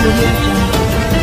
audio jungle.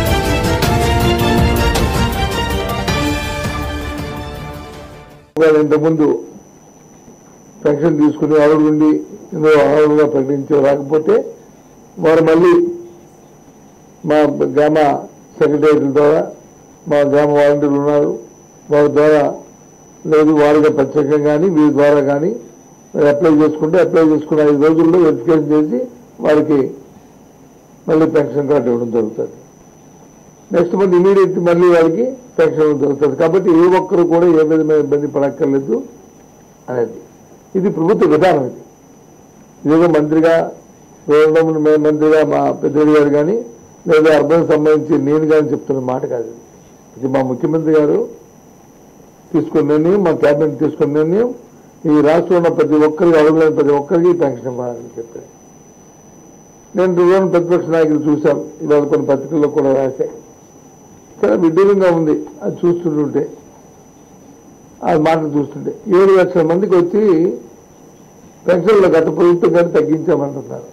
వాళ్ళు ఇంతకుముందు pension తీసుకుని అడుగు ఉండి ఇందులో అర్హులుగా ప్రకటించే రాకపోతే వారు మళ్ళీ మా గ్రామ సెక్రటరీల ద్వారా మా గ్రామ వాలంటీర్లు ఉన్నారు వారి ద్వారా లేదు వారిగా ప్రత్యేకంగా కానీ వీరి ద్వారా కానీ అప్లై చేసుకుంటే అప్లై చేసుకున్న ఐదు రోజుల్లో వెరిఫికేషన్ చేసి వారికి మళ్ళీ పెన్షన్ కార్డు ఇవ్వడం జరుగుతుంది నెక్స్ట్ మంత్ ఇమీడియట్ మళ్ళీ వాళ్ళకి పెన్షన్ దొరుకుతుంది కాబట్టి ఏ ఒక్కరు కూడా ఏ విధమైన ఇబ్బంది పడక్కర్లేదు అనేది ఇది ప్రభుత్వ విధానం ఇది ఇదేదో మంత్రిగా గవర్నమెంట్ మే- మంత్రిగా మా పెద్దరెడ్డి గారు కానీ లేదా అర్బన్ సంబంధించి నేను కానీ చెప్తున్న మాట కాదు ఇది. ఇది మా ముఖ్యమంత్రి గారు తీసుకున్న నిర్ణయం మా క్యాబినెట్ తీసుకున్న నిర్ణయం ఈ రాష్ట్రంలో ఉన్న ప్రతి ఒక్కరికి అడుగులేని ప్రతి ఒక్కరికి పెన్షన్ ఇవ్వాలని చెప్పారు నేను రోజు ప్రతిపక్ష నాయకులు చూశాం ఇవాళ కొన్ని పత్రికల్లో కూడా రాశాయి చాలా విడ్డూరంగా ఉంది అది చూస్తుంటుంటే ఆ మాటలు చూస్తుంటే ఏడు లక్షల మందికి వచ్చి పెన్షన్లు గత ప్రభుత్వం కానీ తగ్గించామంటున్నారు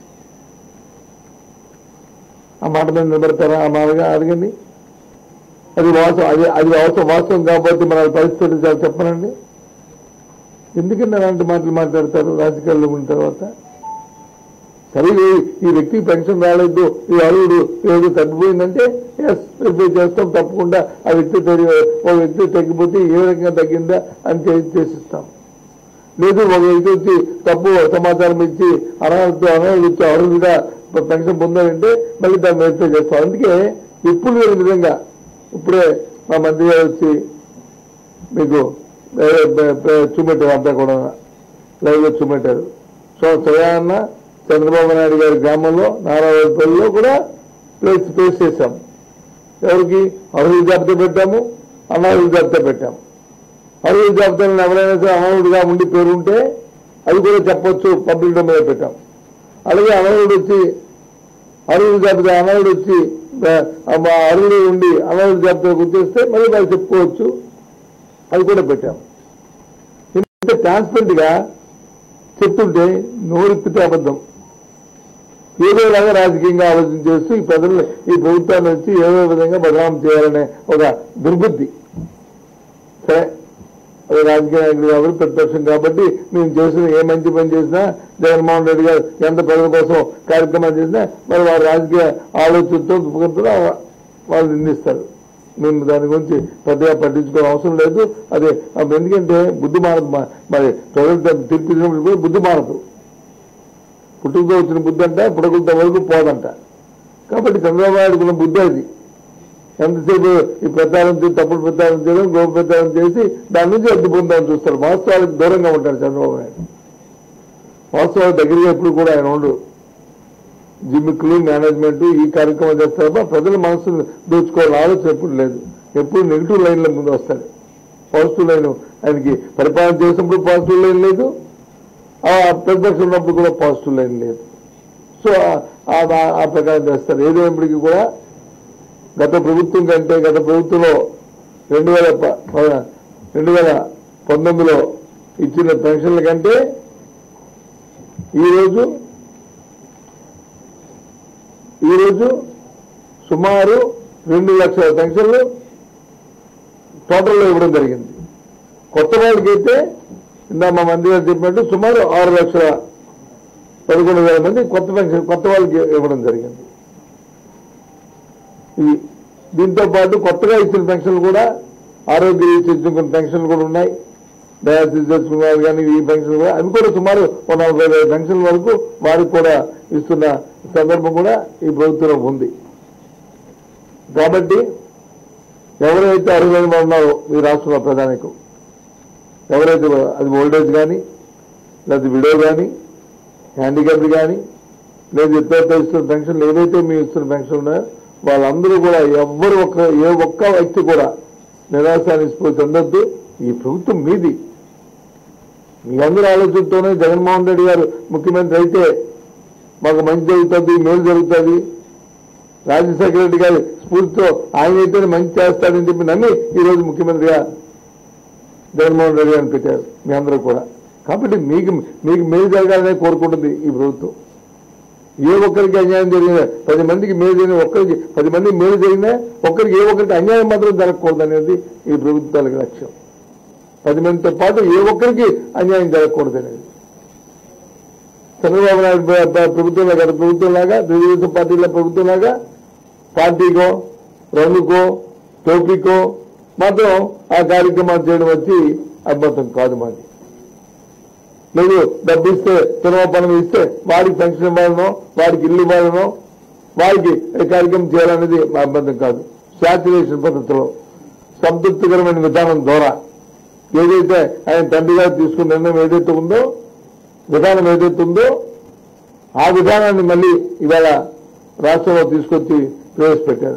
ఆ మాట మీద నిలబడతారా ఆ మాటగా అడగండి అది వాస్తవం అది అది వాస్తవం వాస్తవం కాబట్టి మన పరిస్థితి చాలా చెప్పనండి ఎందుకంటే అలాంటి మాటలు మాట్లాడతారు రాజకీయాల్లో ఉన్న తర్వాత సరే ఈ- ఈ వ్యక్తికి పెన్షన్ రాలేదు ఈ అడుగుడు ఏదో తగ్గిపోయిందంటే ఎస్ వెరిఫై చేస్తాం తప్పకుండా ఆ వ్యక్తి తగ్గి- ఒక వ్యక్తి తగ్గిపోతే ఏ రకంగా తగ్గిందా అని చే- చేసిస్తాం లేదు ఒక వ్యక్తి వచ్చి తప్పు సమాచారం ఇచ్చి అర్హత అర్హులు ఇచ్చి అర్హులుగా పెన్షన్ పొందారంటే మళ్ళీ దాన్ని వెరిఫై చేస్తాం అందుకే ఎప్పుడు లేని విధంగా ఇప్పుడే మా మంత్రి గారు వచ్చి మీకు ఏ, బ- బ- చూపెట్టారు అంతా కూడా లైవ్ లో చూపెట్టారు సో స్వయాన్న చంద్రబాబు నాయుడు గారి గ్రామంలో నారాయణపల్లిలో కూడా ప్లేస్ ప్లేస్ చేశాం ఎవరికి అర్హుల జాబితా పెట్టాము అనర్హుల జాబితా పెట్టాము అర్హుల జాబితాలను ఎవరైనా సరే అనర్హుడిగా ఉండి పేరు ఉంటే అది కూడా చెప్పొచ్చు పబ్లిక్ డొమైన్ లో పెట్టాం అలాగే అనర్హుడు వచ్చి అర్హుల జాబితా అనర్హుడు వచ్చి ఆ, మా అర్హుడు ఉండి అనర్హుల జాబితా గుర్తిస్తే మళ్ళీ వాళ్ళు చెప్పుకోవచ్చు అది కూడా పెట్టాం ఇంత ట్రాన్స్పరెంట్ గా చెప్తుంటే నోరెత్తితే అబద్ధం ఏదోలాగా రాజకీయంగా ఆలోచన చేస్తూ ఈ ప్రజలు ఈ ప్రభుత్వాన్ని వచ్చి ఏదో విధంగా బదనాం చేయాలనే ఒక దుర్బుద్ధి సరే అది రాజకీయ నాయకులు కాబట్టి ప్రతిపక్షం కాబట్టి మేము చేసిన ఏ మంచి పని చేసినా జగన్మోహన్ రెడ్డి గారు ఎంత ప్రజల కోసం కార్యక్రమాలు చేసినా మరి వారి రాజకీయ ఆలోచనతో ఉపకృతంతో వాళ్ళు నిందిస్తారు మేము దాని గురించి పెద్దగా పట్టించుకోవడం అవసరం లేదు అదే అప్పుడు ఎందుకంటే బుద్ధి మారదు మా- మరి ప్రజలు తీర్పు ఇచ్చినప్పుడు కూడా బుద్ధి మారదు పుట్టుకతో వచ్చిన బుద్ధి అంట పుడకలతో వరకు పోదంట కాబట్టి చంద్రబాబు నాయుడుకు ఉన్న బుద్ధి అది ఎంతసేపు ఈ ప్రచారం చేసి తప్పుడు ప్రచారం చేయడం గోప ప్రచారం చేసి దాని నుంచి అడ్డు పొందాలని చూస్తారు వాస్తవాలకు దూరంగా ఉంటారు చంద్రబాబు నాయుడు వాస్తవాలకు దగ్గరగా ఎప్పుడు కూడా ఆయన ఉండు జిమ్మిక్లు మేనేజ్మెంట్ ఈ కార్యక్రమం చేస్తారు తప్ప ప్రజల మనసును దోచుకోవాలని ఆలోచన ఎప్పుడు లేదు ఎప్పుడు నెగిటివ్ లైన్ల ముందు వస్తాడు పాజిటివ్ లైన్ ఆయనకి పరిపాలన చేసినప్పుడు పాజిటివ్ లైన్ లేదు ఆ ప్రతిపక్షం ఉన్నప్పుడు కూడా పాజిటివ్ లైన్ లేదు సో ఆ- ఆ- ఆ ప్రకారం చేస్తారు ఏదైనప్పటికీ కూడా గత ప్రభుత్వం కంటే గత ప్రభుత్వంలో రెండు వేల ప- ప- రెండు వేల పంతొమ్మిదిలో ఇచ్చిన పెన్షన్ల కంటే ఈరోజు ఈరోజు సుమారు రెండు లక్షల పెన్షన్లు టోటల్లో ఇవ్వడం జరిగింది కొత్త వాళ్ళకైతే ఇందా మా మంత్రి గారు చెప్పినట్టు సుమారు ఆరు లక్షల పదకొండు వేల మంది కొత్త పెన్షన్ కొత్త వాళ్ళకి ఇవ్వడం జరిగింది ఇది దీంతో పాటు కొత్తగా ఇచ్చిన పెన్షన్లు కూడా ఆరోగ్య రీత్యా ఇచ్చిన కొన్ని పెన్షన్లు కూడా ఉన్నాయి డయాలసిస్ చేసుకున్న వాళ్ళు కానీ ఈ పెన్షన్లు కూడా అవి కూడా సుమారు ఒక నలభై వేల పెన్షన్ల వరకు వారికి కూడా ఇస్తున్న సందర్భం కూడా ఈ ప్రభుత్వంలో ఉంది కాబట్టి ఎవరైతే అర్హులైన వాళ్ళు ఉన్నారో ఈ రాష్ట్రంలో ప్రధానికు ఎవరైతే అది ఓల్డేజ్ కానీ లేదా విడో కానీ హ్యాండిక్యాప్ కానీ లేదా ఇతర ఇస్తున్న పెన్షన్లు ఏదైతే మీరు ఇస్తున్న పెన్షన్ ఉన్నాయో వాళ్ళందరూ కూడా ఎవ్వరు ఒక్క ఏ ఒక్క వ్యక్తి కూడా నిరాశ నిస్పృహ చెందొద్దు ఈ ప్రభుత్వం మీది మీ అందరి ఆలోచనతోనే జగన్మోహన్ రెడ్డి గారు ముఖ్యమంత్రి అయితే మాకు మంచి జరుగుతుంది మేలు జరుగుతుంది రాజశేఖర రెడ్డి గారి స్ఫూర్తితో ఆయన అయితే మంచి చేస్తాడని చెప్పి నమ్మి ఈరోజు ముఖ్యమంత్రిగా జగన్మోహన్ రెడ్డి గారిని పెట్టారు మీ అందరూ కూడా కాబట్టి మీకు మీకు మేలు జరగాలనే కోరుకుంటుంది ఈ ప్రభుత్వం ఏ ఒక్కరికి అన్యాయం జరిగినా పది మందికి మేలు జరిగిన ఒక్కరికి పది మందికి మేలు జరిగినా ఒక్కరికి ఏ ఒక్కరికి అన్యాయం మాత్రం జరగకూడదు అనేది ఈ ప్రభుత్వాలకు లక్ష్యం పది మందితో పాటు ఏ ఒక్కరికి అన్యాయం జరగకూడదు అనేది చంద్రబాబు నాయుడు ప్ర- ప్ర- ప్రభుత్వంలో గత ప్రభుత్వంలాగా తెలుగుదేశం పార్టీల ప్రభుత్వంలాగా పార్టీకో రంగుకో టోపీకో మాత్రం ఆ కార్యక్రమాలు చేయడం వచ్చి అద్భుతం కాదు మాది లేదు డబ్బు ఇస్తే తినవపనం ఇస్తే వాడికి పెన్షన్ ఇవ్వాలనో వాడికి ఇల్లు ఇవ్వాలనో వాడికి ఈ కార్యక్రమం చేయాలనేది మా అభ్యంతరం కాదు శాచురేషన్ పద్ధతిలో సంతృప్తికరమైన విధానం ద్వారా ఏదైతే ఆయన తండ్రి గారు తీసుకున్న నిర్ణయం ఏదైతే ఉందో విధానం ఏదైతే ఉందో ఆ విధానాన్ని మళ్ళీ ఇవాళ రాష్ట్రంలో తీసుకొచ్చి ప్రవేశపెట్టారు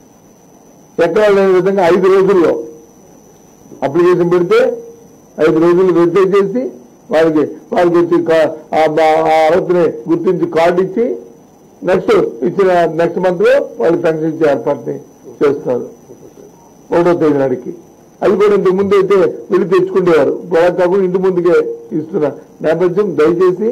ఎక్కడ లేని విధంగా ఐదు రోజుల్లో అప్లికేషన్ పెడితే ఐదు రోజులు వెరిఫై చేసి వాళ్ళకి వాళ్ళకి వచ్చి కా- ఆ బా- ఆ అర్హతని గుర్తించి కార్డు ఇచ్చి నెక్స్ట్ ఇచ్చిన నెక్స్ట్ మంత్ లో వాళ్ళు పెన్షన్ ఇచ్చే ఏర్పాటుని చేస్తారు ఒకటో తేదీ నాటికి అది కూడా ఇంతకు ముందు అయితే వెళ్ళి తెచ్చుకునేవారు ఇప్పుడు అలా కాకుండా ఇంటి ముందుకే ఇస్తున్న నేపథ్యం దయచేసి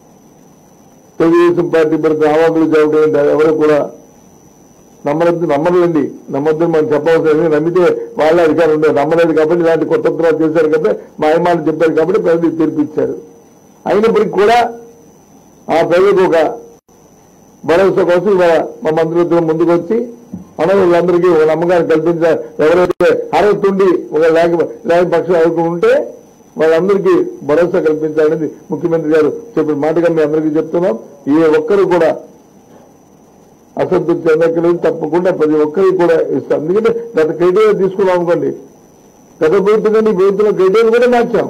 తెలుగుదేశం పార్టీ పెడితే ఆవాకులు చదవడం ఎవరు కూడా నమ్మలేదు నమ్మలేండి నమ్మొద్దని మనం చెప్పవలసిన లేదు. నమ్మితే వాళ్ళ అధికారం ఉండదు నమ్మలేదు కాబట్టి ఇలాంటి కొత్త ఉత్తరాలు చేశారు కాబట్టి మా అభిమానులు చెప్పారు కాబట్టి ప్రజలు తీర్పిచ్చారు అయినప్పటికీ కూడా ఆ ప్రజలకు ఒక భరోసా కోసం ఇవాళ మా మంత్రులతో ముందుకు వచ్చి అనవులందరికీ ఒక నమ్మకాన్ని కల్పించారు ఎవరైతే అర్హత ఉండి ఒక లేక లేక పక్షం ఎవరికి ఉంటే వాళ్ళందరికీ భరోసా కల్పించాలనేది ముఖ్యమంత్రి గారు చెప్పిన మాటగా మీ అందరికీ చెప్తున్నాం ఏ ఒక్కరు కూడా అసంతృప్తి చెందక్కలేదు తప్పకుండా ప్రతి ఒక్కరికి కూడా ఇస్తాం ఎందుకంటే గత క్రైటీరియా తీసుకున్నాం అనుకోండి గత ప్రభుత్వం కానీ ఈ ప్రభుత్వంలో క్రైటీరియా కూడా మార్చాం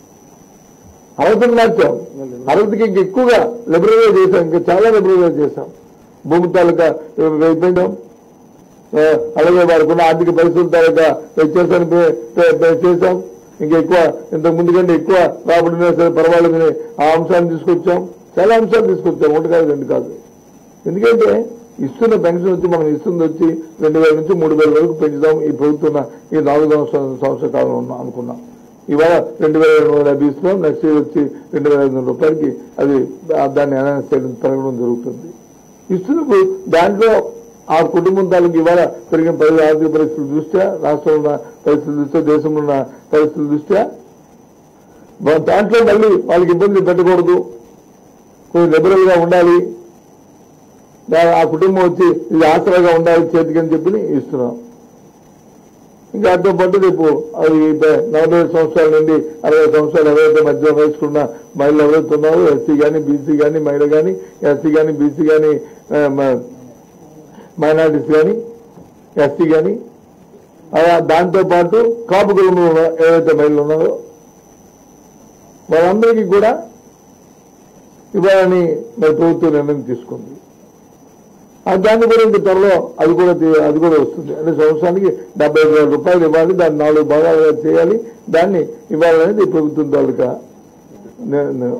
అర్హతను మార్చాం అర్హతకి ఇంక ఎక్కువగా లిబరలైజ్ చేశాం ఇంకా చాలా లిబరలైజ్ చేశాం భూమి తాలూకా పెంచాం ఆ, అలాగే వారికి ఉన్న ఆర్థిక పరిస్థితుల తాలూకా వ్యత్యాసాన్ని పే- పే- పే- చేశాం ఇంకా ఎక్కువ ఇంతకు ముందు కంటే ఎక్కువ రాబడినా సరే పర్వాలేదని ఆ అంశాన్ని తీసుకొచ్చాం చాలా అంశాలు తీసుకొచ్చాం ఒకటి కాదు రెండు కాదు ఎందుకంటే ఇస్తున్న పెన్షన్ వచ్చి మనం ఇస్తుంది వచ్చి రెండు వేల నుంచి మూడు వేల వరకు పెంచుదాం ఈ ప్రభుత్వం ఈ నాలుగు సంవత్సరాల సంవత్సర కాలం ఉన్నాం అనుకున్నాం ఇవాళ రెండు వేల రెండు వందల యాభై ఇస్తున్నాం నెక్స్ట్ ఇయర్ వచ్చి రెండు వేల ఐదు వందల రూపాయలకి అది ఆ దాన్ని అనౌన్స్ చేయడం పెరగడం జరుగుతుంది ఇస్తున్నప్పుడు దాంట్లో ఆ కుటుంబం తాలూకు ఇవాళ పెరిగిన ప్రజల ఆర్థిక పరిస్థితుల దృష్ట్యా రాష్ట్రంలో ఉన్న పరిస్థితుల దృష్ట్యా దేశంలో ఉన్న పరిస్థితుల దృష్ట్యా వా- దాంట్లో మళ్ళీ వాళ్ళకి ఇబ్బంది పెట్టకూడదు కొంచెం లిబరల్ గా ఉండాలి దా- ఆ కుటుంబం వచ్చి ఇది ఆసరాగా ఉండాలి చేతికి అని చెప్పి ఇస్తున్నాం ఇంకా దాంతో పాటు రేపు అది ఇద- నలభై ఐదు సంవత్సరాల నుండి అరవై సంవత్సరాలు ఎవరైతే మధ్య వయసుకున్న మహిళలు ఎవరైతే ఉన్నారో ఎస్సీ కానీ బీసీ కానీ మహిళ కానీ ఎస్సీ కానీ బీసీ కానీ మైనారిటీస్ కానీ ఎస్సీ కానీ అలా దాంతో పాటు కాపు కులంలో ఉన్న ఎవరైతే మహిళలు ఉన్నారో వాళ్ళందరికీ కూడా ఇవ్వాలని మరి ప్రభుత్వం నిర్ణయం తీసుకుంది ఆ దాన్ని కూడా ఇంక త్వరలో అది కూడా తీ- అది కూడా వస్తుంది అంటే సంవత్సరానికి డెబ్బై ఐదు వేల రూపాయలు ఇవ్వాలి దాన్ని నాలుగు భాగాలుగా చేయాలి దాన్ని ఇవ్వాలనేది ప్రభుత్వం తాలూకా ని- ని-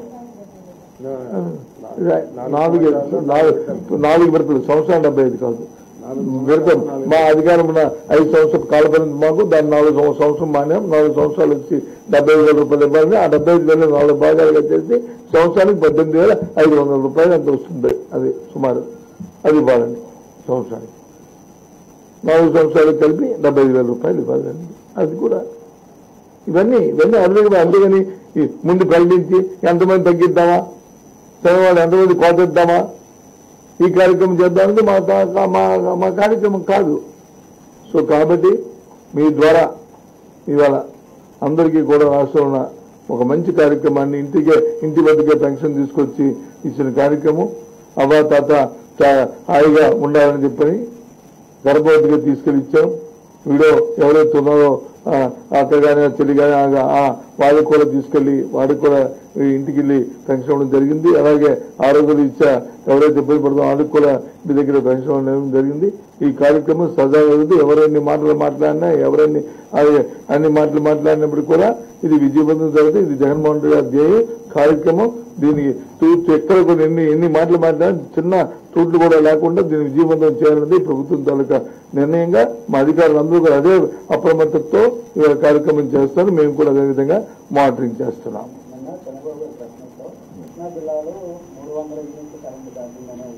నాలుగు నాలుగు నాలుగు విడతలు సంవత్సరం డెబ్బై ఐదు కాదు విడతం మా అధికారం ఉన్న ఐదు సంవత్సరాల కాల పరిమితి మాకు దాన్ని నాలుగు సంవ- సంవత్సరం మానేం నాలుగు సంవత్సరాలు వచ్చి డెబ్బై ఐదు వేల రూపాయలు ఇవ్వాలని ఆ డెబ్బై ఐదు వేల నాలుగు భాగాలుగా చేసి సంవత్సరానికి పద్దెనిమిది వేల ఐదు వందల రూపాయలు అంత వస్తుంది అది సుమారు అది ఇవ్వాలండి సంవత్సరానికి నాలుగు సంవత్సరాలు కలిపి డెబ్బై ఐదు వేల రూపాయలు ఇవ్వాలండి అది కూడా ఇవన్నీ ఇవన్నీ అర్థం అంతేగాని ఈ ముందు ప్రకటించి ఎంతమంది తగ్గిద్దామా చదివాడు ఎంతమంది కోతేద్దామా ఈ కార్యక్రమం చేద్దామంటే మా కా- మా మా కార్యక్రమం కాదు సో కాబట్టి మీ ద్వారా ఇవాళ అందరికీ కూడా రాష్ట్రంలో ఉన్న ఒక మంచి కార్యక్రమాన్ని ఇంటికే ఇంటి వద్దకే పెన్షన్ తీసుకొచ్చి ఇచ్చిన కార్యక్రమం అవ్వ తాత చా- హాయిగా ఉండాలని చెప్పని గర్భవతిగా తీసుకెళ్ళి ఇచ్చాం వీడియో ఎవరైతే ఉన్నారో ఆ, అక్కడ కానీ చెల్లి కానీ ఆ- ఆ వాళ్ళకి కూడా తీసుకెళ్లి వాడికి కూడా ఈ ఇంటికి వెళ్ళి పెన్షన్ ఇవ్వడం జరిగింది అలాగే ఆరోగ్య రీత్యా ఎవరైతే ఇబ్బంది పడుతుందో వాళ్ళకి కూడా ఇంటి దగ్గర పెన్షన్ ఇవ్వడం జరిగింది ఈ కార్యక్రమం సజావుగా ఎవరెన్ని మాటలు మాట్లాడినా ఎవరన్ని అది అన్ని మాటలు మాట్లాడినప్పుడు కూడా ఇది విజయవంతం జరుగుతుంది ఇది జగన్మోహన్ రెడ్డి గారి ధ్యేయం కార్యక్రమం దీనికి తూర్పు ఎక్కడ కూడా ఎన్ని ఎన్ని మాటలు మాట్లాడినా చిన్న తూట్లు కూడా లేకుండా దీన్ని విజయవంతం చేయాలన్నది ప్రభుత్వం తాలూకా నిర్ణయంగా మా అధికారులు అందరూ కూడా అదే అప్రమత్తతో ఈ కార్యక్రమం చేస్తారు మేము కూడా అదే విధంగా మానిటరింగ్ చేస్తున్నాం నిన్న చంద్రబాబు గారి ప్రశ్నతో కృష్ణా జిల్లాలో మూడు వందల యూనిట్లు కరెంటు ఛార్జీలు అనే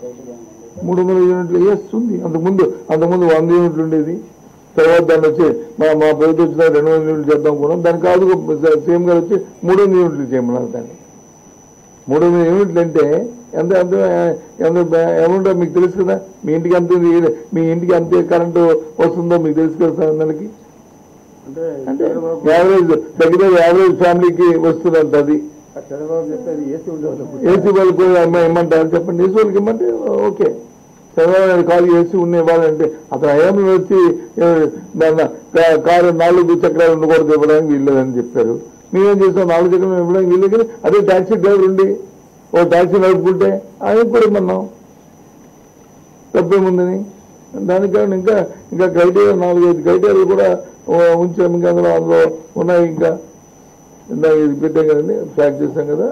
మూడు వందల యూనిట్లు ఎస్ ఉంది అంతకుముందు అంతకుముందు వంద యూనిట్లు ఉండేది తర్వాత దాన్ని వచ్చి మా మా ప్రభుత్వం వచ్చిన రెండు వందల యూనిట్లు చేద్దాం అనుకున్నాం దాని కాదు సీఎం గారు వచ్చి మూడు వందల యూనిట్లు చేయమన్నారు దాన్ని మూడు వందల యూనిట్లు అంటే ఎంత ఎంత ఎంత అమౌంట్ మీకు తెలుసు కదా మీ ఇంటికి ఎంత ఉంది, మీ ఇంటికి అంతే కరెంటు వస్తుందో మీకు తెలుసు కదా సార్ నెలకి అంటే అంటే చంద్రబాబు యావరేజ్ దగ్గర యావరేజ్ ఫ్యామిలీకి వస్తున్నది అది చంద్రబాబు చెప్పేది ఏసీ ఉండేవాళ్ళు ఏసీ వాళ్ళకి అమ్మాయి ఇమ్మంటారు చెప్పండి ఏసీ వాళ్ళకి ఇమ్మంటే okay Chandrababu Naidu car AC ఉన్న ఇవ్వాలంటే అతను హయాంలో వచ్చి ఏ, దాన్ని కా- కారు నాలుగు చక్రాలు ఉండకూడదు ఇవ్వడానికి వీల్లేదని చెప్పారు మేమేం చేస్తాం నాలుగు చక్రాలు ఇవ్వడానికి వీళ్ళు కానీ అదే టాక్సీ డ్రైవర్ ఉండి ఓ టాక్సీ నడుపుకుంటే ఆయన కూడా ఇమ్మన్నాం తప్పేముందని దానికన్నా ఇంకా ఇంకా క్రైటీరియా నాలుగు ఐదు క్రైటీరియాలు కూడా ఓ, ఉంచాము ఇంకా అందులో అందులో ఉన్నాయి ఇంకా ఇందాక ఇది పెట్టాం కదండి ప్యాక్ చేస్తాం కదా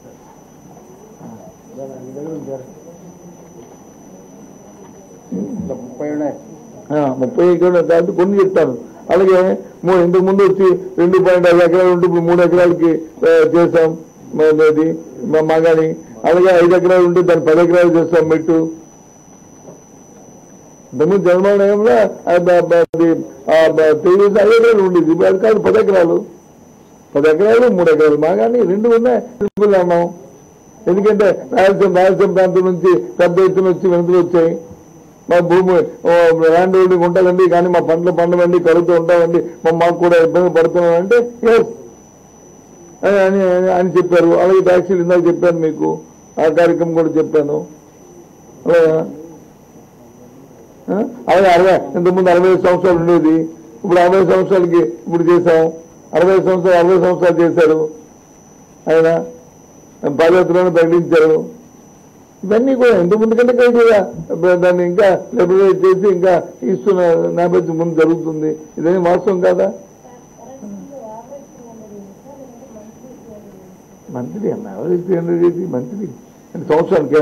ముప్పై ఉన్నాయి ఆ, ముప్పై ఎకరాలు కాదు కొన్ని చెప్తాను అలాగే మూ- ఇంతకు ముందు వచ్చి రెండు పాయింట్ ఐదు ఎకరాలు ఉంటే ఇప్పుడు మూడు ఎకరాలకి ఆ, చేస్తాం అది మాగాని అలాగే ఐదు ఎకరాలు ఉంటే దాన్ని పది ఎకరాలు చేస్తాం మెట్టు ఇంతకుముందు జన్మలో తెలియదు ఐదు ఎకరాలు ఉండేది ఇప్పుడు అది కాదు పది ఎకరాలు పది ఎకరాలు మూడు ఎకరాలు మాగాని రెండు ఉన్నాయి సింపుల్ అన్నాం ఎందుకంటే రాయలసీమ రాయలసీమ ప్రాంతం నుంచి పెద్ద ఎత్తున వచ్చి వెనుకలు వచ్చాయి మా భూమి ఓ, ల్యాండ్ హోల్డింగ్ ఉంటుందండి కానీ మా పంటలు పండవండి కలుగుతూ ఉంటామండి మా మాకు కూడా ఇబ్బంది పడుతున్నాం అంటే ఎస్ అని అని అని చెప్పారు అలాగే ట్యాక్సీలు ఇందాక చెప్పాను మీకు ఆ కార్యక్రమం కూడా చెప్పాను అలాగా ఆ? అలాగే అరవై ఇంతకుముందు అరవై ఐదు సంవత్సరాలు ఉండేది ఇప్పుడు అరవై సంవత్సరాలకి ఇప్పుడు చేశాం అరవై సంవత్సరాలు అరవై సంవత్సరాలు చేశారు ఆయన పాదయాత్రలో ప్రకటించారు ఇవన్నీ కూడా ఇంత ముందు కంటే కూడా దాన్ని ఇంకా లిబరలైజ్ చేసి ఇంకా ఇస్తున్న నేపథ్యం ముందు జరుగుతుంది ఇదేమి వాస్తవం కాదా మంత్లీ అన్న ఎవరి త్రీ హండ్రెడ్ ఎయిటీ మంత్లీ అంటే సంవత్సరానికే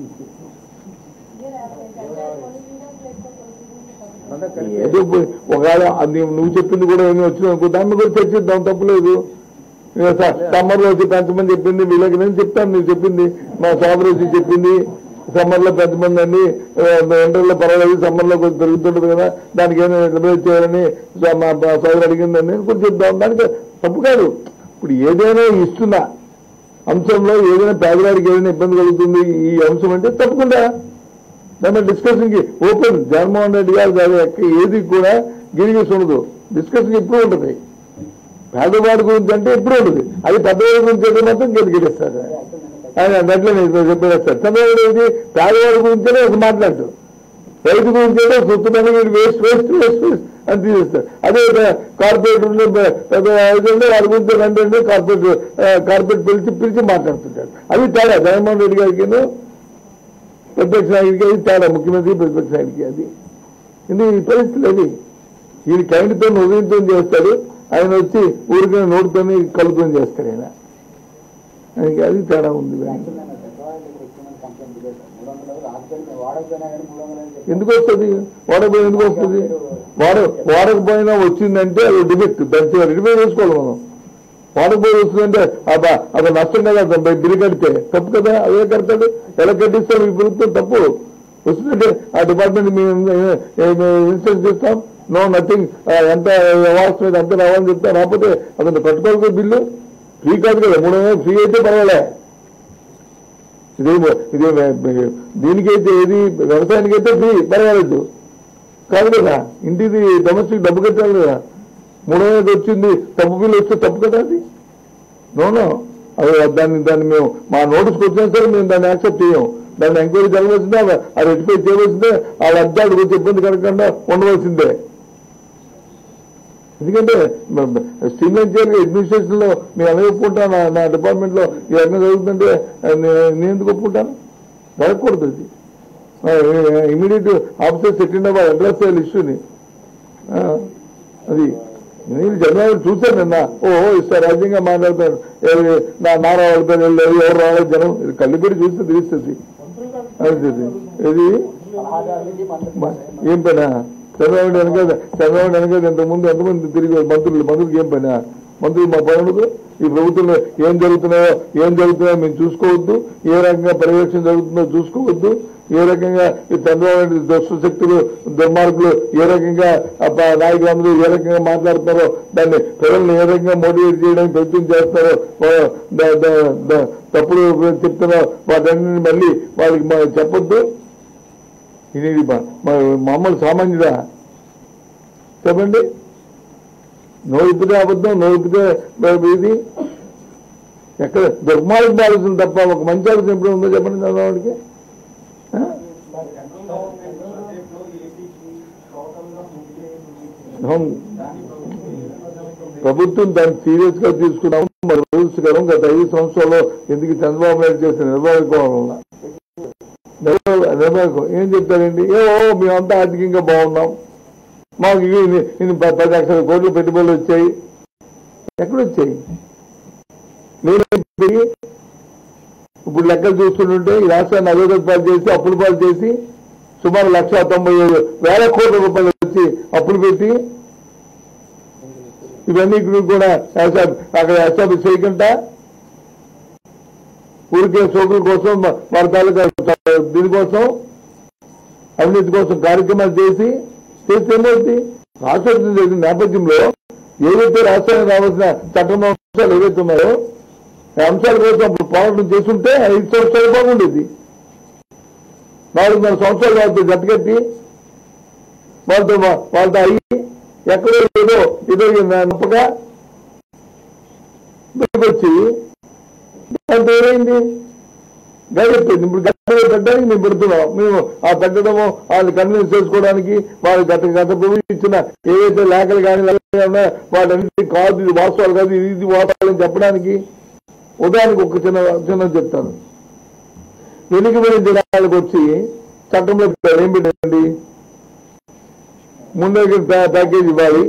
అంతా కలిపి ఏదో పోయి ఒకవేళ అది నువ్వు చెప్పింది కూడా ఏమి వచ్చింది అనుకో దాన్ని కూడా చర్చిద్దాం తప్పలేదు సమ్మర్ లో వచ్చి పెంచమని చెప్పింది వీళ్ళకి నేను చెప్తాను నువ్వు చెప్పింది మా సోదరు వచ్చి చెప్పింది సమ్మర్ లో పెంచమంది అండి ఎండర్లో పర్వాలేదు సమ్మర్ లో కొంచెం పెరుగుతుంటది కదా దానికి ఏమైనా రిపేర్ చేయాలని సో మా మా సోదరు అడిగిందని నేను కూడా చెప్తాం దానికి తప్పు కాదు ఇప్పుడు ఏదైనా ఇస్తున్నా అంశంలో ఏదైనా పేదవాడికి ఏదైనా ఇబ్బంది కలుగుతుంది ఈ అంశం అంటే తప్పకుండా దాని డిస్కషన్ కి ఓపెన్ జగన్మోహన్ రెడ్డి గారు గారి యొక్క ఏది కూడా గిరిగేసి ఉండదు డిస్కషన్ ఎప్పుడు ఉంటుంది పేదవాడి గురించి అంటే ఎప్పుడు ఉంటుంది అది పెద్దవాడి గురించి అయితే మాత్రం గెలిగేస్తారు ఆయన అట్లే చెప్పేస్తారు చంద్రబాబు ఏంటి పేదవాడి గురించే ఒక మాట్లాడు రైతు గురించి అయితే సొత్తుమని వీడు వేస్ట్ వేస్ట్ వేస్ట్ వేస్ట్ అని తీసేస్తారు అదే కార్పొరేట్ ఉండే పెద్ద ఉంటే వాడి గురించి అంటే కార్పొరేట్ కార్పొరేట్ పిలిచి పిలిచి మాట్లాడుతుంటారు అది తేడా జగన్మోహన్ రెడ్డి గారికి ప్రతిపక్ష నాయకుడికి అది తేడా ముఖ్యమంత్రి ప్రతిపక్ష నాయకుడికి అది ఇది ఈ పరిస్థితులు అది ఈయన కైండ్తో ఉదయంతో చేస్తాడు ఆయన వచ్చి ఊరికైనా నోటితోని కలుపుకొని చేస్తాడు ఆయన ఆయనకి అది తేడా ఉంది ఎందుకు వస్తుంది వాడకపోయి ఎందుకు వస్తుంది వాడ వాడకపోయినా వచ్చిందంటే అది డిఫెక్ట్ దాన్ని రిపేర్ చేసుకోవాలి మనం వాడకపోయి వస్తుందంటే అబ్బా అది నష్టం కదా అతను బిల్లు కడితే తప్పు కదా అదే కడతాడు ఎలా కట్టిస్తాం ఈ ప్రభుత్వం తప్పు వస్తుందంటే ఆ డిపార్ట్మెంట్ మేము ఇన్స్టెన్స్ చేస్తాం నో నథింగ్ ఎంత అవార్డ్స్ మీద ఎంత రావాలని చెప్తాం రాకపోతే అతను కట్టుకోవాలి బిల్లు ఫ్రీ కాదు కదా మూడు వందలు ఫ్రీ అయితే పర్వాలే ఇదే ఇదే దీనికైతే ఏది వ్యవసాయానికైతే ఫ్రీ పర్వాలేదు కాదు కదా ఇంటిది డొమెస్టిక్ డబ్బు కట్టాలి కదా మూడు వందలకి వచ్చింది తప్పు బిల్లు వస్తే తప్పు కదా అది నోనో అది దాన్ని దాన్ని మేము మా నోటీస్కి వచ్చినా సరే మేము దాన్ని యాక్సెప్ట్ చేయం దాన్ని ఎంక్వైరీ జరగవలసిందే అది రెటిఫై చేయవలసిందే వాళ్ళ అబ్బాయికి వచ్చి ఇబ్బంది కలగకుండా ఉండవలసిందే ఎందుకంటే స్ట్రీమ్లైన్ చేయాలి అడ్మినిస్ట్రేషన్ లో నేను ఎలా ఒప్పుకుంటాను నా- నా డిపార్ట్మెంట్ లో ఈ రకంగా జరుగుతుంటే ఆ, నే- నేను ఎందుకు ఒప్పుకుంటాను జరగకూడదు అది ఇమీడియట్ ఆఫీసర్ సెకండ్ అవ్వాలి అడ్రస్ చేయాలి ఇష్యూని ఆ, అది నేను జనాలు చూశాను నిన్న ఓహో ఇస్తారు రాజ్యంగా మాట్లాడతాను ఏ- నా నా రావాలి పేరు వెళ్ళలేదు ఎవరు రావాలి జనం ఇది కళ్ళు పెట్టి చూస్తే తెలుస్తుంది అది ఇది మ- ఏం పనా చంద్రబాబు వెనక చంద్రబాబు వెనక ఇంతకుముందు ఎంతమంది తిరిగి మంత్రులు మంత్రులకి ఏం పనా మంత్రులు మా పనులకు ఈ ప్రభుత్వంలో ఏం జరుగుతున్నాయో ఏం జరుగుతున్నాయో మేము చూసుకోవద్దు ఏ రకంగా పర్యవేక్షణ జరుగుతుందో చూసుకోవద్దు ఏ రకంగా ఈ చంద్రబాబు నాయుడు దుష్ట శక్తులు దుర్మార్గులు ఏ రకంగా ఆ ప- నాయకులందరూ ఏ రకంగా మాట్లాడుతున్నారో దాన్ని ప్రజలను ఏ రకంగా మోటివేట్ చేయడానికి ప్రయత్నం చేస్తారో ఓ ద- ద- ద- తప్పుడు చెప్తున్నారో వాటన్నిటిని మళ్ళీ వాళ్ళకి మనం చెప్పొద్దు ఇది మా- మా- మామూలు సామాన్యుడా చెప్పండి నోయిపితే అబద్ధం నోయిపితే ఇది ఎక్కడ దుర్మార్గం ఆలోచన తప్ప ఒక మంచి ఆలోచన ఎప్పుడు ఉందో చెప్పండి చంద్రబాబుడికి ఆ? అవును. ప్రభుత్వం దాన్ని సీరియస్ గా తీసుకున్నాము మరి దురదృష్టకరం గత ఐదు సంవత్సరాల్లో ఎందుకు చంద్రబాబు నాయుడు చేసిన నిర్వాహకం వల్ల నిర్వాహకం నిర్వాహకం ఏం చెప్తారండి ఏవో మేమంతా ఆర్థికంగా బాగున్నాం మాకు ఇన్ని ఇన్ని ప- పది లక్షల కోట్లు పెట్టుబడులు వచ్చాయి ఎక్కడ వచ్చాయి నేను పెరిగి ఇప్పుడు లెక్కలు చూస్తుంటే ఈ రాష్ట్రాన్ని అభివృద్ధి పాలు చేసి అప్పులు పాలు చేసి సుమారు లక్ష తొంభై ఏడు వేల కోట్ల రూపాయలు వచ్చి అప్పులు పెట్టి ఇవన్నీ కూడా ఎస్ఆర్ అక్కడ ఎస్ఆర్ చేయకుండా ఊరికే సోకుల కోసం వారి తాలూకా దీనికోసం అవినీతి కోసం కార్యక్రమాలు చేసి చేస్తే ఏమవుతుంది రాష్ట్రం చేసిన నేపథ్యంలో ఏదైతే రాష్ట్రానికి రావాల్సిన చట్టం అంశాలు ఏవైతే ఉన్నాయో ఆ అంశాల కోసం అప్పుడు పోరాటం చేస్తుంటే ఐదు సంవత్సరాలు బాగుండేది నాలుగున్నర సంవత్సరాలు వాళ్ళతో జతకట్టి వాళ్ళతో వా- వాళ్ళతో అయ్యి ఎక్కడో ఏదో ఏదో నప్పగా వచ్చి దాంతో ఏమైంది గడిపోయింది ఇప్పుడు గడ్డ పెట్టడానికి మేము పెడుతున్నాం మేము ఆ పెట్టడము వాళ్ళు కన్విన్స్ చేసుకోవడానికి వాళ్ళు గత గత ప్రభుత్వం ఇచ్చిన ఏవైతే లేఖలు కానీ లేఖలు ఉన్నాయో వాటన్నిటి కాదు ఇది వాస్తవాలు కాదు ఇది ఇది వాస్తవాలని చెప్పడానికి ఉదాహరణకు ఒక చిన్న చిన్న చెప్తాను వెనుకబడిన జిల్లాలకు వచ్చి చట్టంలో పెట్టారు. ఏం పెట్టండి ముందే ప్యాకేజ్ ఇవ్వాలి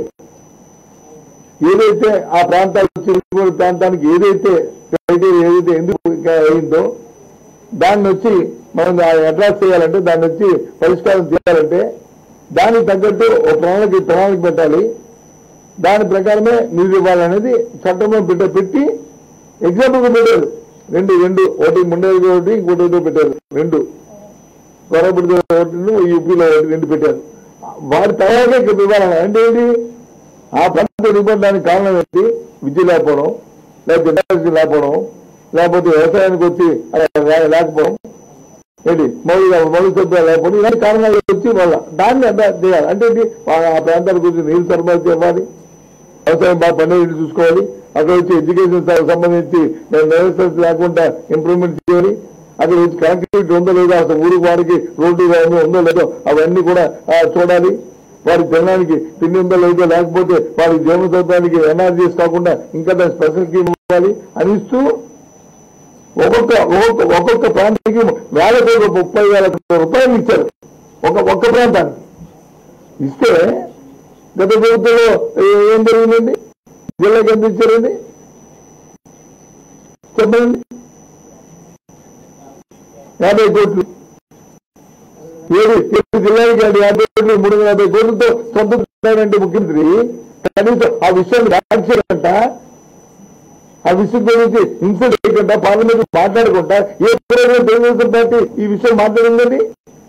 ఏదైతే ఆ ప్రాంతాలు వచ్చి వెనుకబడిన ప్రాంతానికి ఏదైతే క్రైటీరియా ఏదైతే ఎందుకు ఇంకా అయిందో దాన్ని వచ్చి మనం అడ్రస్ చేయాలంటే దాన్ని వచ్చి పరిష్కారం చేయాలంటే దానికి తగ్గట్టు ఒక ప్రణాళిక ప్రణాళిక పెట్టాలి దాని ప్రకారమే నిధులు ఇవ్వాలనేది చట్టంలో పెట్ట పెట్టి ఎగ్జాంపుల్ పెట్టారు రెండు రెండు ఒకటి ముండేది ఒకటి ఇంకోటి ఏదో పెట్టారు రెండు గొడవపడితే ఒకటి యూపీలో ఒకటి రెండు పెట్టారు వాడి తర్వాత ఇక్కడ ఇవ్వాలని అంటే ఏంటి ఆ పంట ఇవ్వడానికి కారణం ఏంటి విద్య లేకపోవడం లేకపోతే ఇండస్ట్రీ లేకపోవడం లేకపోతే వ్యవసాయానికి వచ్చి అలా లే- లేకపోవడం ఏంటి మౌలిక మౌలిక సభ్యాలు లేకపోవడం ఇలాంటి కారణాలు వచ్చి వాళ్ళ దాన్ని అర్థం చేయాలి అంటే ఏంటి ఆ- ఆ ప్రాంతాలకు వచ్చి నీరు సరఫరా చేయాలి వ్యవసాయం బాగా పండుగ చూసుకోవాలి అక్కడ వచ్చి ఎడ్యుకేషన్ సం- సంబంధించి వ్యవస్థ లేకుండా ఇంప్రూవ్మెంట్ చేయాలి అక్కడ వచ్చి కనెక్టివిటీ ఉందో లేదో అసలు ఊరికి వారికి రోడ్డు కానీ ఉందో లేదో అవన్నీ కూడా ఆ, చూడాలి వారి తినడానికి తిండి ఉందో లేదో లేకపోతే వారి జీవన సౌకర్యానికి ఎన్ఆర్జీస్ కాకుండా ఇంకా దాని స్పెషల్ స్కీమ్ ఇవ్వాలి అని ఇస్తూ ఒక్కొక్క ఒక్కొక్క ఒక్కొక్క ప్రాంతానికి వేల కోట్ల ముప్పై వేల కోట్ల రూపాయలు ఇచ్చారు ఒక ఒక్క ప్రాంతానికి ఇస్తే గత ప్రభుత్వంలో ఏ- ఏం జరిగిందండి జిల్లాకి ఎంత ఇచ్చారండి చెప్పండి యాభై కోట్లు ఏడు ఏడు జిల్లాలకి అది యాభై కోట్లు మూడు వందల యాభై కోట్లతో సంతృప్తింటే ముఖ్యమంత్రి కనీసం ఆ విషయాన్ని రాజ్యాంట ఆ విషయం గురించి ఇన్సల్ట్ చేయకుండా పార్లమెంట్ మాట్లాడకుండా ఏ ప్రోగ్రాం తెలుగుదేశం పార్టీ ఈ విషయం మాట్లాడిందండి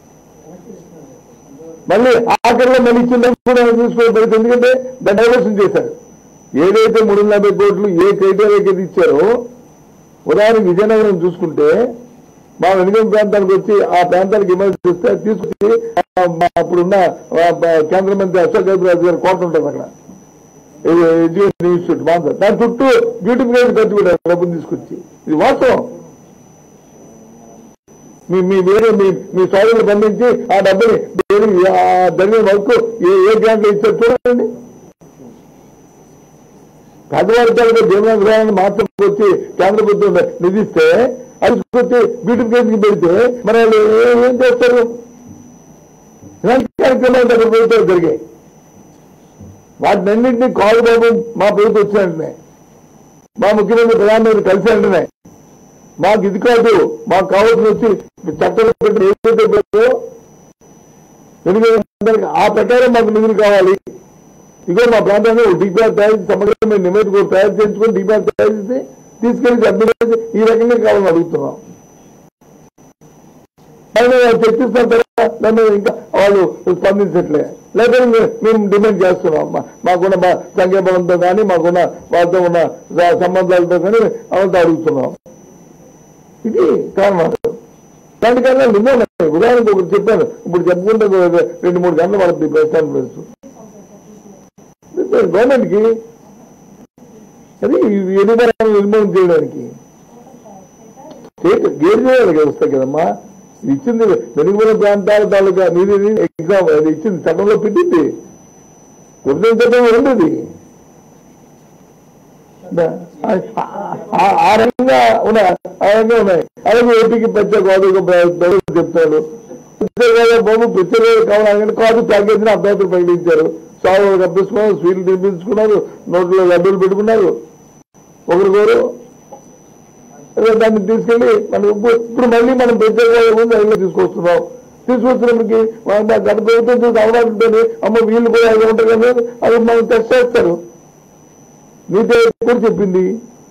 మళ్ళీ ఆఖరిలో మళ్ళీ ఇచ్చిన కూడా చూసుకోవాలి ఎందుకంటే దాన్ని డైవర్షన్ చేశారు ఏదైతే మూడు వందల యాభై కోట్లు ఏ క్రైటీరియాకి అయితే ఇచ్చారో ఉదాహరణకు విజయనగరం చూసుకుంటే మా వెనుక ప్రాంతానికి వచ్చి ఆ ప్రాంతానికి ఎమర్జెన్సీ వస్తే అది తీసుకొచ్చి ఆ, మా అప్పుడున్న ఆ, బ- కేంద్ర మంత్రి అశోక్ గజరాజు గారి కోట ఉంటుంది అక్కడ ఇది ఎడ్యుకేషన్ ఇన్స్టిట్యూట్ బాగుంది దాని చుట్టూ బ్యూటిఫికేషన్ ఖర్చు పెట్టారు డబ్బులు తీసుకొచ్చి ఇది వాస్తవం మీ మీ వేరే మీ మీ సోదరులు పంపించి ఆ డబ్బుని దేనికి ఆ జరిగిన వర్క్ ఏ ఏ గ్రాంట్లో ఇచ్చారు చూడండి పెద్దవారి తాలూకా జీవన గృహాన్ని మాత్రం వచ్చి కేంద్ర ప్రభుత్వం నిధిస్తే అది తీసుకొచ్చి బ్యూటిఫికేషన్ పెడితే మరి వాళ్ళు ఏ- ఏం చేస్తారు ఇలాంటి కార్యక్రమాలు దగ్గర ప్రభుత్వాలు జరిగాయి వాటినన్నింటినీ కాలు బాబు మా ప్రభుత్వం వచ్చిన మా ముఖ్యమంత్రి ప్రధానమంత్రి కలిసి వెంటనే మాకు ఇది కాదు మాకు కావాల్సిన వచ్చి చట్టంలో పెట్టిన ఏదైతే పెట్టో ఎందుకంటే ఆ ప్రకారం మాకు నిధులు కావాలి ఇగో మా ప్రాంతంలో డిపిఆర్ తయారు చేసి సమగ్రమైన నివేదిక కూడా తయారు చేయించుకొని డిపిఆర్ తయారు చేసి తీసుకెళ్లి అడ్మిట్ చేసి ఈ రకంగా కావాలని అడుగుతున్నాం దాన్ని వాళ్ళు చర్చిస్తారు కదా దాని మీద ఇంకా వాళ్ళు స్పందించట్లే లేకపోతే మే- మేము డిమాండ్ చేస్తున్నాం మా- మాకున్న మా సంఖ్యాబలంతో కానీ మాకున్న వాళ్ళతో ఉన్న స- సంబంధాలతో కానీ వాళ్ళతో అడుగుతున్నాం ఇది కారణాలు దాని కారణాలు ఎన్నో ఉన్నాయి ఉదాహరణకు ఒకటి చెప్పాను ఇప్పుడు చెప్పుకుంటే ఒక రెండు మూడు గంటలు పడుతుంది ప్రెస్ కాన్ఫరెన్స్ గవర్నమెంట్కి అది ఎన్నికలను నిర్మాణం చేయడానికి స్టేట్ గేర్ చేయాలి కదా వస్తాయి కదమ్మా ఇది ఇచ్చింది వెనుకబడిన ప్రాంతాల తాలూకా నీది ఎగ్జామ్ అది ఇచ్చింది చట్టంలో పెట్టింది విభజన చట్టం ఉండేది ఆ- ఆ- ఆ రకంగా ఉన్నాయి ఆ రకంగా ఉన్నాయి అలాగే ఏపీకి ప్రత్యేక హోదా ప్రభుత్వం చెప్తాడు ప్రత్యేక హోదా బాబు ప్రత్యేక హోదా కావాలని కాదు ప్యాకేజీని అభ్యర్థులు ప్రకటించారు సాగు కప్పించుకున్నారు స్వీట్లు తినిపించుకున్నారు నోట్లో లడ్డూలు పెట్టుకున్నారు ఒకరికొరు అదే దాన్ని తీసుకెళ్లి మనం ఇప్పుడు ఇప్పుడు మళ్ళీ మనం ప్రత్యేక హోదా గురించి ఐదు తీసుకొస్తున్నాం తీసుకొచ్చినప్పటికి మన గత ప్రభుత్వం చూసి అవడానికి ఉంటుంది అమ్మ వీళ్ళు కూడా అది ఉంటారు కదా అది మనం టెస్ట్ చేస్తారు నీతి ఆయోగ్ కూడా చెప్పింది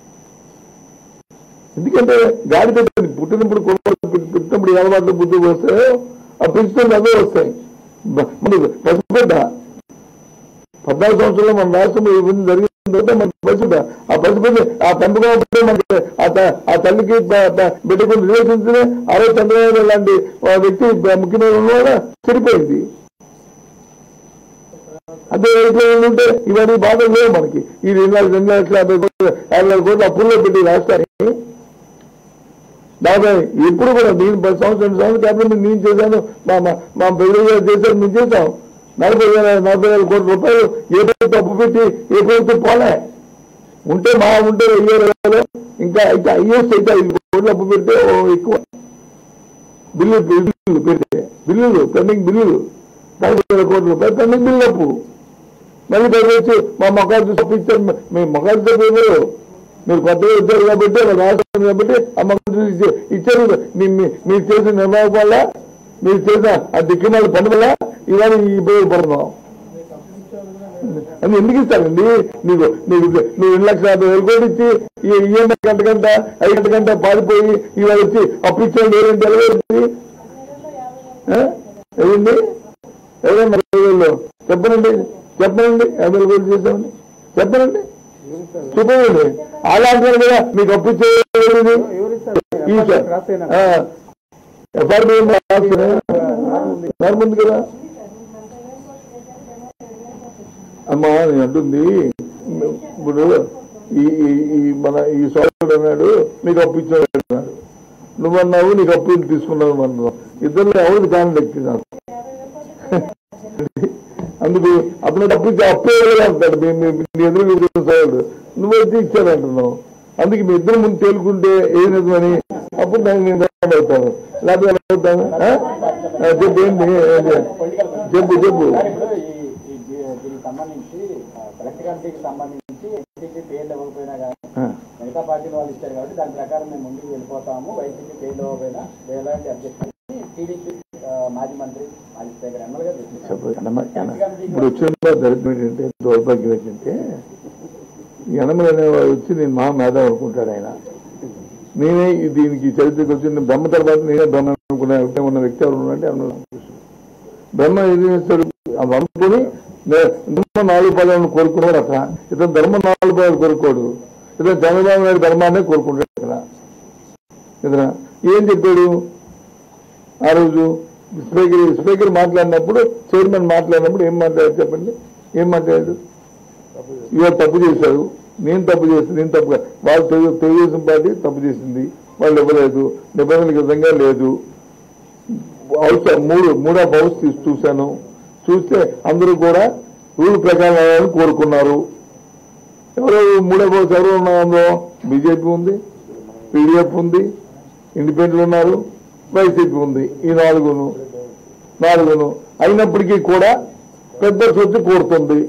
ఎందుకంటే గాడి పెట్టింది పుట్టినప్పుడు కొనుగోలు పుట్టినప్పుడు ఏ అలవాట్లు బుద్ధి వస్తే ఆ పెంచుతుంది అవే వస్తాయి బ- మరి పసిబిడ్డ పద్నాలుగు సంవత్సరాలు మన రాష్ట్రంలో ఇవన్నీ జరిగిన తర్వాత మన పసిబిడ్డ ఆ పసిబిడ్డ ఆ పెంపకం అప్పుడే మనకి ఆ త- ఆ తల్లికి ప- ప- బిడ్డకు రిలేషన్స్ ఆ రోజు చంద్రబాబు లాంటి ఆ వ్యక్తి ముఖ్యమైన ఉన్నవాడు చనిపోయింది అదే రైతులు ఏంటంటే ఇవన్నీ బాధలు లేవు మనకి ఈ రెండు నాలుగు రెండు లక్షల యాభై కోట్లు యాభై వేల కోట్లు అప్పుల్లో పెట్టి రాష్ట్రానికి దాదాపు ఎప్పుడు కూడా నేను పది సంవత్సరం సంవత్సరం క్యాబినెట్ నేను చేశాను మా మా మా ప్రజలు గారు చేశారు మేము చేశాం నలభై వేల నలభై వేల కోట్ల రూపాయలు ఏ ప్రభుత్వం అప్పు పెట్టి ఏ ప్రభుత్వం పోలే ఉంటే మా ఉంటే వెయ్యి వేలు ఇంకా ఇంకా ఐఎస్ అయితే ఐదు కోట్లు అప్పు పెడితే ఓ ఎక్కువ బిల్లు బిల్లులు పెడితే బిల్లులు పెండింగ్ బిల్లులు నలభై వేల కోట్ల రూపాయలు పెండింగ్ బిల్లు అప్పు మళ్ళీ పైకి వచ్చి మా మొక్కలు చూసి ఇచ్చారు మీ మొక్కలు చెప్పారు మీరు కొత్తగా ఇచ్చారు కాబట్టి వాళ్ళు రాష్ట్రం కాబట్టి ఆ మొక్కలు చూసి ఇచ్చే- ఇచ్చారు మీ- మీ- మీరు చేసిన నిర్ణయం వల్ల మీరు చేసిన ఆ దిక్కుమాల పని వల్ల ఇవాళ ఈ ఉపయోగపడుతున్నాం అది ఎందుకు ఇస్తారండి నీకు నీకు నువ్వు రెండు లక్షల యాభై వేలు కోట్లు ఇచ్చి ఈ ఈఎంఐ గంట గంట ఐదు గంట గంట పారిపోయి ఇవాళ వచ్చి అప్పు ఇచ్చాడు ఏంటి ఎలా ఉంది? ఆ? ఏదండి ఏదైనా వేలు చెప్పనండి చెప్పనండి యాభై వేలు చేసామని చెప్పనండి చూపండి అలాంటి వాళ్ళు కూడా మీకు అప్పు ఇచ్చేది ఈ సార్ రాసేనా ఎఫ్ఆర్బి ముందు కదా అమ్మా నేను అంటుంది ఇప్పుడు ఈ ఈ- ఈ మన ఈ సోదరుడు అన్నాడు మీకు అప్పు ఇచ్చాడు అన్నాడు నువ్వన్నావు నీకు అప్పు తీసుకున్నావు అన్నావు ఇద్దరు ఎవరిది కాని వ్యక్తి నాకు అందుకు అతను డబ్బు ఇచ్చి అప్పే అంటాడు మీ- మీ- నీ ఎదురు కూర్చున్న సోదరుడు నువ్వు వచ్చి ఇచ్చాడంటున్నావు అందుకే మీ ఇద్దరు ముందు తేలుకుంటే ఏం నిజమని అప్పుడు దాన్ని నేను ధన్యవాదాలు అవుతాను లేకపోతే ఎలా అవుతాను ఆ? ఆ, చెప్పు ఏంటి ఏంటి? చెప్పు చెప్పు సార్, ఇప్పుడు ఈ ఈ దీ- దీనికి సంబంధించి ఆ, కలెక్టర్ కమిటీకి సంబంధించి ఎన్టీకి పేర్లు ఇవ్వకపోయినా కానీ ఆ, మిగతా పార్టీలు వాళ్ళు ఇచ్చారు కాబట్టి దాని ప్రకారం మేము ముందుకు వెళ్ళిపోతాము వైసీపీ పేర్లు ఇవ్వకపోయినా వేలాంటి అబ్జెక్షన్ టీడీపీ ఆ, మాజీ మంత్రి మాజీ స్పీకర్ ఎమ్మెల్యేగా తీసుకున్నారు చెప్పు ఎనమ ఎన- ఇప్పుడు వచ్చిన దరిద్రం ఏంటంటే దౌర్భాగ్యం ఏంటంటే ఎనమల అనేవాడు వచ్చి నేను మహా మేధావి అనుకుంటాడు ఆయన నేనే ఈ దీనికి చరిత్రకు వచ్చి నేను బ్రహ్మ తర్వాత నేనే బ్రహ్మ అనుకునే వ్యక్తి ఉన్న వ్యక్తి ఎవరు ఉన్నారంటే అన్న రామకృష్ణుడు. బ్రహ్మ ఏం చేస్తాడు అవి అనుకుని నే- ధర్మ నాలుగు పదాలను కోరుకున్నాడు అక్కడ ఇతను ధర్మ నాలుగు పదాలు కోరుకోడు ఇతను చంద్రబాబు నాయుడు ధర్మాన్ని కోరుకుంటాడు ఇక్కడ ఇతను ఏం చెప్పాడు ఆ రోజు స్పీకర్ స్పీకర్ మాట్లాడినప్పుడు చైర్మన్ మాట్లాడినప్పుడు ఏం మాట్లాడారు చెప్పండి ఏం మాట్లాడాడు ఇవాళ తప్పు చేశారు నేను తప్పు చేస్తాను నేను తప్పు కాదు. వాళ్ళు తెలుగు- తెలుగుదేశం పార్టీ తప్పు చేసింది వాళ్ళు ఇవ్వలేదు నిబంధనలకు విధంగా లేదు హౌస్ మూడు మూడో హౌస్ తీసి చూశాను చూస్తే అందరూ కూడా రూల్ ప్రకారం అవ్వాలని కోరుకున్నారు ఎవరు మూడో హౌస్ ఎవరు ఉన్నారు అందులో బీజేపీ ఉంది పీడిఎఫ్ ఉంది ఇండిపెండెంట్ ఉన్నారు వైసీపీ ఉంది ఈ నాలుగును నాలుగును అయినప్పటికీ కూడా పెద్ద సొత్తు కోరుతుంది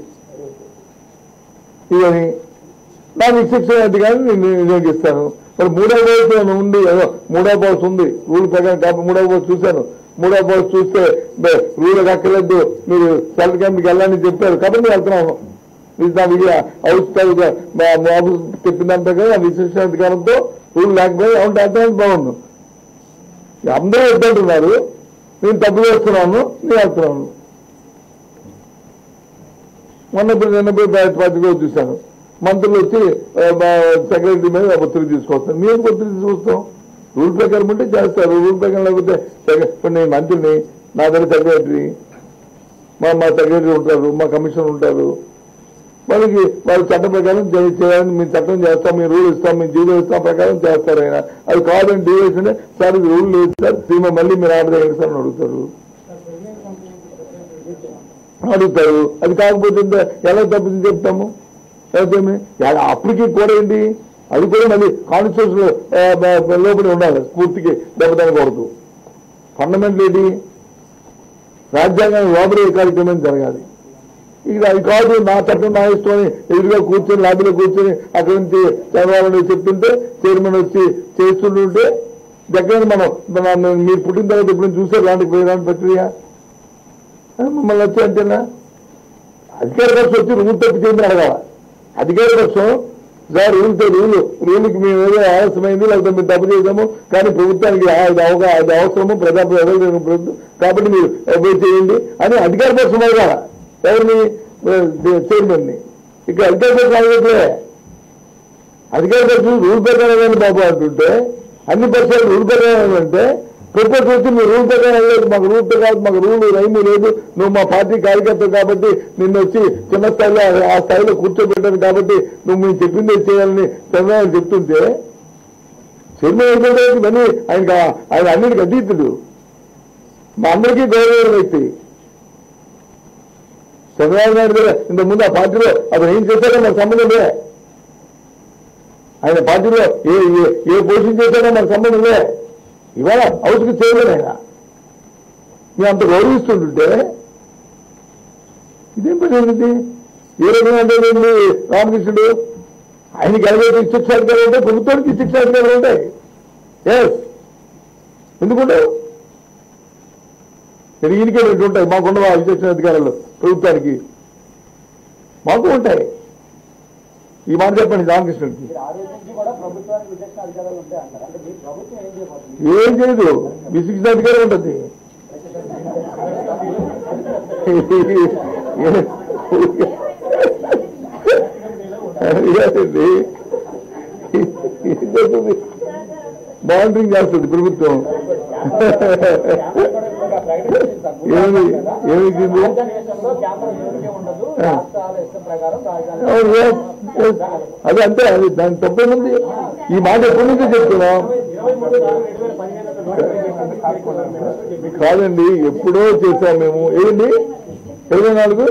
ఇవని నాకు శిక్షణ అధికారిని నేను వినియోగిస్తాను మరి మూడో బోర్డు ఏమైనా ఉంది ఏదో మూడో బోర్స్ ఉంది రూల్ ప్రకారం కాబట్టి మూడో బోర్డు చూశాను మూడో బోర్డు చూస్తే బే, రూల్ అక్కర్లేదు మీరు సెల్ క్యాంప్కి వెళ్ళాలని చెప్పారు కాబట్టి నేను వెళ్తున్నాను ఇది నా విజయ హౌస్ తాలూకా మా ఆఫీస్ చెప్పిన దాని ప్రకారం ఆ విశిక్షణ అధికారంతో రూల్ లేకపోయి అవును అర్థమైంది బాగుండు అందరూ వద్దంటున్నారు నేను తప్పు చేస్తున్నాను నేను వెళ్తున్నాను మొన్న ఇప్పుడు నిన్న పోయి బ్యాట్ పత్రికలో చూశాను మంత్రులు వచ్చి సెక్రటరీ మీద ఒత్తిడి తీసుకొస్తాను మేము ఒత్తిడి తీసుకొస్తాం రూల్ ప్రకారం ఉంటే చేస్తారు రూల్ ప్రకారం లేకపోతే సెక్ర- ఇప్పుడు నేను మంత్రిని నా దగ్గర సెక్రటరీ మా మా సెక్రటరీ ఉంటారు మా కమిషనర్ ఉంటారు వాళ్ళకి వాళ్ళు చట్టం ప్రకారం చే- చేయాలని మేము చట్టం చేస్తాం మేము రూల్ ఇస్తాం మేము జీవో ఇస్తాం ప్రకారం చేస్తారు ఆయన అది కాదని డీవేస్ అంటే సార్ ఇది రూల్ లేదు సార్ సీమ మళ్ళీ మీరు ఆర్డర్ చేయండి సార్ అని అడుగుతారు అడుగుతారు అది కాకపోతే ఇంత ఎలా తప్పింది చెప్తాము లేకపోతే ఏమి? యా- అప్పటికి కూడా ఏంటి అది కూడా మళ్ళీ కాన్స్టిట్యూషన్ లోపల ఉండాలి స్ఫూర్తికి దెబ్బతినకూడదు ఫండమెంటల్ ఏంటి రాజ్యాంగం లోపల ఈ కార్యక్రమం జరగాలి ఇక్కడ అది కాదు నా చట్టం నా ఇష్టం అని ఎదురుగా కూర్చొని లాబీలో కూర్చొని అక్కడి నుంచి చదవాలని చెప్తుంటే చైర్మన్ వచ్చి చేస్తుంటుంటే దగ్గర మనం మన- మీరు పుట్టిన తర్వాత ఇప్పుడు చూసారు ఇలాంటి ఇలాంటి ప్రక్రియ ఆ, మమ్మల్ని వచ్చి అంటేనా అధికార పక్షం వచ్చి రూల్ తప్పి చేయమని అడగాల అధికార పక్షం సార్ రూల్ రూల్ రూల్కి మేము ఏదో ఆలస్యమైంది లేకపోతే మేము తప్పు చేసాము కానీ ప్రభుత్వానికి ఆ- ఇది అవగా అది అవసరము ప్రజా ప్రభుత్వం కాబట్టి మీరు అభ్యర్థి చేయండి అని అధికార పక్షం అడగాల ఎవరిని చైర్మన్ ని ఇక్కడ అధికార పక్షం అడగట్లే అధికార పక్షం రూల్ ప్రకారం బాబు అంటుంటే అన్ని పక్షాలు రూల్ ప్రకారం అంటే ప్రపోజ్ వచ్చి మీరు రూల్ ప్రకారం లేదు మాకు రూల్ ప్రకారం మాకు రూల్ రైము లేదు నువ్వు మా పార్టీ కార్యకర్త కాబట్టి నిన్ను వచ్చి చిన్న స్థాయిలో ఆ- ఆ స్థాయిలో కూర్చోబెట్టాను కాబట్టి నువ్వు మేము చెప్పింది చేయాలని చంద్రబాబు చెప్తుంటే చైర్మన్ అయిపోతే ఇవన్నీ ఆయన ఆయన అన్నిటికీ అతీతుడు మా అందరికీ గౌరవ వ్యక్తి చంద్రబాబు నాయుడు గారు ఇంతకు ముందు ఆ పార్టీలో అతను ఏం చేశాడో నాకు సంబంధం లే ఆయన పార్టీలో ఏ ఏ- ఏ పొజిషన్ చేశాడో నాకు సంబంధం లే ఇవాళ హౌస్కి చేయలేదు ఆయన మేము అంత గౌరవిస్తుంటుంటే ఇదేం పని ఏంటి ఏ రకంగా అంటే ఏంటి రామకృష్ణుడు ఆయనకి ఎలాగైతే శిక్ష అధికారులు ఉంటాయి ప్రభుత్వానికి శిక్ష అధికారులు ఉంటాయి ఎస్ ఎందుకుంటావు మరి ఈయనకే రెండు ఉంటాయి మాకున్న విచక్షణ అధికారులు ప్రభుత్వానికి మాకు ఉంటాయి ఈ మాట చెప్పండి రామకృష్ణుడికి మీరు ఆ రోజు నుంచి కూడా ప్రభుత్వానికి విచక్షణ అధికారాలు ఉంటాయి అంటారు అంటే మీ ప్రభుత్వం ఏం చేయబోతుంది ఏం చేయదు విశిక్షణ అధికారం ఉంటుంది మానిటరింగ్ చేస్తుంది ప్రభుత్వం ఏమి ఏమి ఇచ్చింది భారతదేశంలో కేంద్రం ఏమీ ఉండదు రాష్ట్రాల ఇష్టం ప్రకారం రాజధాని అవును, yes, yes. అది అంతే అది దాని తప్పేముంది ఈ మాట ఎప్పటి నుంచో చెప్తున్నాం కాదండి ఎప్పుడో చేశాం మేము ఏంటి ఇరవై నాలుగు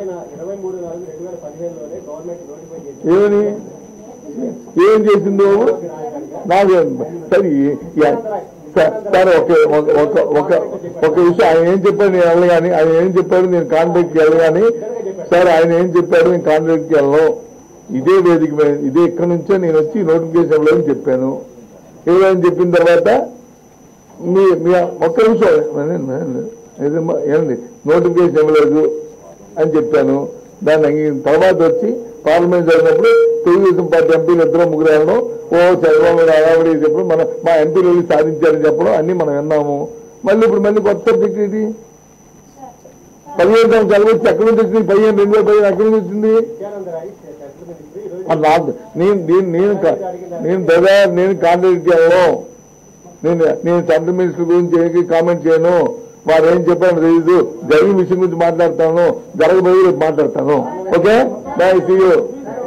ఏమని ఏం చేసిందో నాకు సరే యా- సార్ సార్ ఒక ఒక ఒక ఒక విషయం ఆయన ఏం చెప్పాడు నేను వెళ్ళగాని ఆయన ఏం చెప్పాడు నేను కాంట్రాక్ట్కి వెళ్ళగాని సార్ ఆయన ఏం చెప్పాడు నేను కాంట్రాక్ట్కి వెళ్ళను ఇదే వేదిక మీద ఇదే ఇక్కడ నుంచే నేను వచ్చి నోటిఫికేషన్ అని చెప్పాను ఏదని చెప్పిన తర్వాత మీ మీ ఒక్క నిమిషం ఏదమ్మా ఏమండి నోటిఫికేషన్ ఇవ్వలేదు అని చెప్పాను దాన్ని అంగీ- తర్వాత వచ్చి పార్లమెంట్ జరిగినప్పుడు తెలుగుదేశం పార్టీ ఎంపీలు ఇద్దరు ముగ్గురు వెళ్ళడం ఓ చంద్రబాబు నాయుడు హడావిడి చెప్పడం మన మా ఎంపీలు వెళ్ళి సాధించారని చెప్పడం అన్ని మనం విన్నాము మళ్ళీ ఇప్పుడు మళ్ళీ కొత్త సబ్జెక్ట్ ఇది పదిహేను సంవత్సరాలు వచ్చి ఎక్కడి నుంచి వచ్చింది పదిహేను రెండు వేల పదిహేను ఎక్కడి నుంచి వచ్చింది అది నాకు నేను నేను నేను కా- నేను బ్రదర్ నేను కాంట్రాక్ట్ చేయను నేను నేను సెంట్రల్ మినిస్టర్ గురించి ఏమి కామెంట్ చేయను వారు ఏం చెప్పాను తెలీదు జరిగిన విషయం గురించి మాట్లాడతాను జరగబోయే రేపు మాట్లాడతాను ఓకే బాయ్ సీ యూ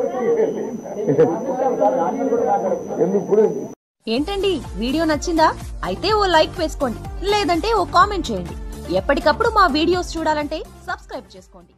ఎందుకు ఇప్పుడు ఏంటండి వీడియో నచ్చిందా అయితే ఓ లైక్ వేసుకోండి లేదంటే ఓ కామెంట్ చేయండి ఎప్పటికప్పుడు మా వీడియోస్ చూడాలంటే సబ్స్క్రైబ్ చేసుకోండి